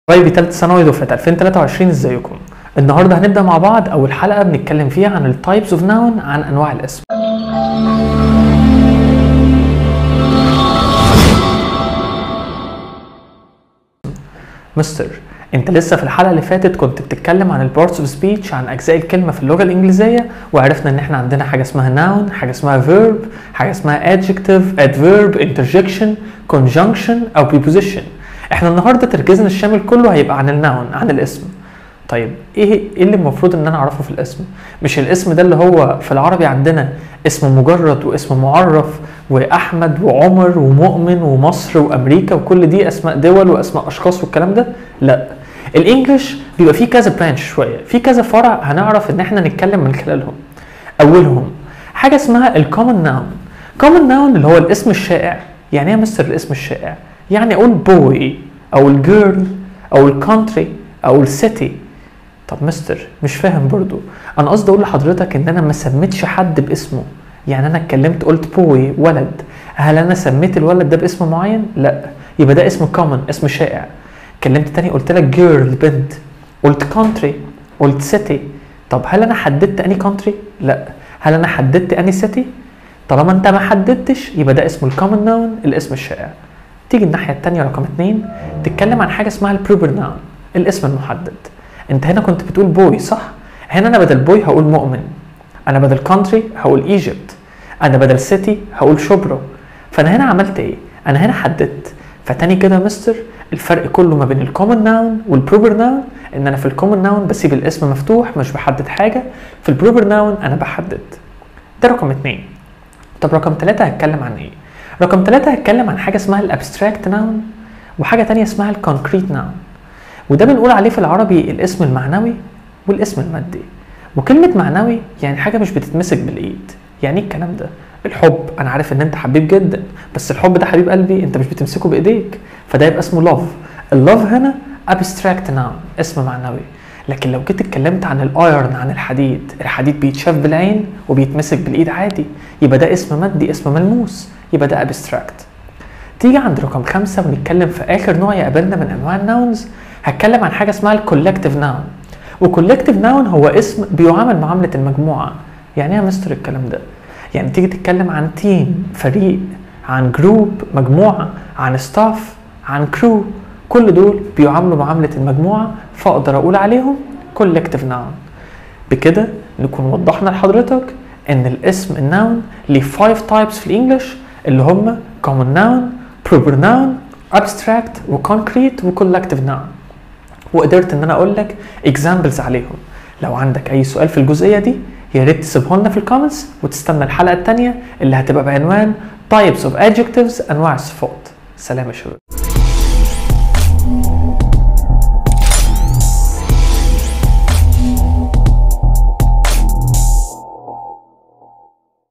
حبايبي تالتة ثانوي دفعة 2023 ازيكم؟ النهارده هنبدأ مع بعض أول حلقة بنتكلم فيها عن التايبس اوف ناون عن أنواع الاسم. مستر انت لسه في الحلقة اللي فاتت كنت بتتكلم عن البارتس اوف سبيتش عن أجزاء الكلمة في اللغة الإنجليزية وعرفنا إن احنا عندنا حاجة اسمها noun حاجة اسمها verb حاجة اسمها adjective adverb interjection conjunction أو preposition احنا النهارده تركيزنا الشامل كله هيبقى عن الناون عن الاسم طيب ايه ايه اللي المفروض ان انا اعرفه في الاسم مش الاسم ده اللي هو في العربي عندنا اسم مجرد واسم معرف واحمد وعمر ومؤمن ومصر وامريكا وكل دي اسماء دول واسماء اشخاص والكلام ده لا الانجليش بيبقى فيه كذا برانش شويه في كذا فرع هنعرف ان احنا نتكلم من خلالهم اولهم حاجه اسمها الكومن ناون كومن ناون اللي هو الاسم الشائع يعني ايه يا مستر الاسم الشائع يعني اقول بوي او الجيرل او الكونتري او السيتي طب مستر مش فاهم برضو انا قصدي اقول لحضرتك ان انا ما سميتش حد باسمه يعني انا اتكلمت قلت بوي ولد هل انا سميت الولد ده باسم معين لا يبقى ده اسم كومن اسم شائع اتكلمت تاني قلت لك جيرل بنت قلت كونتري قلت سيتي طب هل انا حددت اني كونتري لا هل انا حددت اني سيتي طالما انت ما حددتش يبقى ده اسمه الكومن ناون الاسم الشائع تيجي الناحيه الثانيه رقم اتنين تتكلم عن حاجه اسمها البروبر ناون الاسم المحدد انت هنا كنت بتقول بوي صح هنا انا بدل بوي هقول مؤمن انا بدل كونتري هقول ايجيبت انا بدل سيتي هقول شبرا فانا هنا عملت ايه انا هنا حددت فتاني كده يا مستر الفرق كله ما بين الكومن ناون والبروبر ناون ان انا في الكومن ناون بسيب الاسم مفتوح مش بحدد حاجه في البروبر ناون انا بحدد ده رقم اتنين طب رقم ثلاثة هتكلم عن ايه رقم ثلاثة هتكلم عن حاجة اسمها الابستراكت ناون وحاجة تانية اسمها الكونكريت ناون وده بنقول عليه في العربي الاسم المعنوي والاسم المادي وكلمة معنوي يعني حاجة مش بتتمسك بالإيد يعني ايه الكلام ده الحب أنا عارف إن أنت حبيب جدا بس الحب ده حبيب قلبي أنت مش بتمسكه بإيديك فده يبقى اسمه لاف اللاف هنا abstract noun اسم معنوي لكن لو جيت اتكلمت عن الايرن عن الحديد الحديد بيتشاف بالعين وبيتمسك بالايد عادي يبقى ده اسم مادي اسم ملموس يبقى ده abstract تيجي عند رقم خمسة ونتكلم في آخر نوع يقابلنا من أنواع الناونز هتكلم عن حاجة اسمها الكولكتيف ناون وكولكتيف ناون هو اسم بيعامل معاملة المجموعة يعني ايه يا مستر الكلام ده؟ يعني تيجي تتكلم عن تيم فريق عن جروب مجموعة عن ستاف عن كرو كل دول بيعاملوا معاملة المجموعة فأقدر أقول عليهم كولكتيف ناون بكده نكون وضحنا لحضرتك ان الاسم الناون ليه 5 تايبس في الانجليش اللي هم common noun, proper noun, abstract وconcrete وcollective noun وقدرت ان انا اقول لك examples عليهم لو عندك اي سؤال في الجزئيه دي يا ريت تسيبه لنا في الكومنتس وتستنى الحلقه الثانيه اللي هتبقى بعنوان types of adjectives انواع الصفات سلام يا شباب